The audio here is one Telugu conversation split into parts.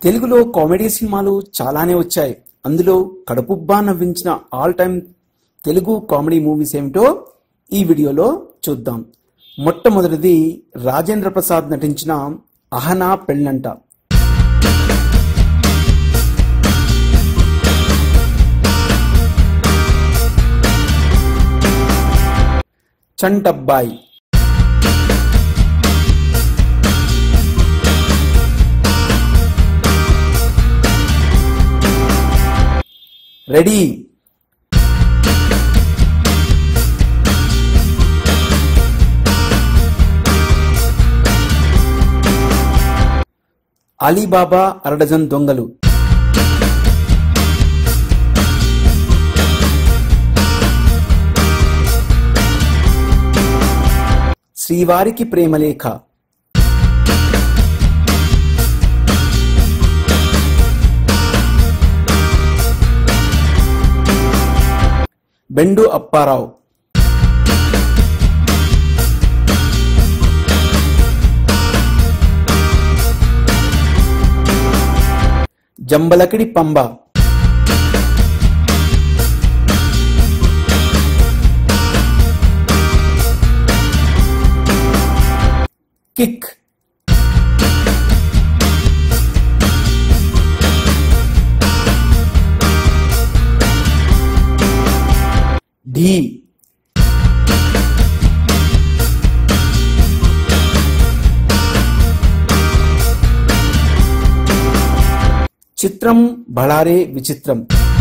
తెలుగులో కామెడీ సినిమాలు చాలానే వచ్చాయి అందులో కడుపుబ్బా నవ్వించిన all time Telugu comedy movies ఏమిటో ఈ వీడియోలో చూద్దాం మొట్టమొదటిది రాజేంద్ర ప్రసాద్ నటించిన అహనా పెళ్ళంట Chantabbai ready Alibaba Aradajanu Dongalu Srivariki Premalekha Bendu Apparao Jambalakidi Pamba Kick Dhee Chitram బళారే విచిత్రం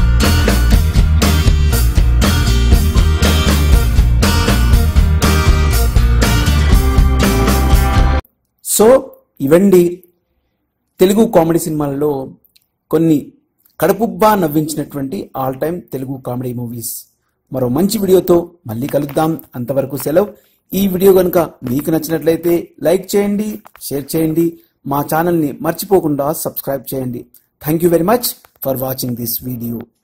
సో ఇవండి తెలుగు కామెడీ సినిమాలలో కొన్ని కడుపుబ్బా నవ్వించినటువంటి all time Telugu comedy movies మరో మంచి వీడియోతో మళ్ళీ కలుద్దాం అంతవరకు సెలవు ఈ వీడియో కనుక మీకు నచ్చినట్లయితే లైక్ చేయండి షేర్ చేయండి మా ఛానల్ని మర్చిపోకుండా సబ్స్క్రైబ్ చేయండి thank you very much for watching this video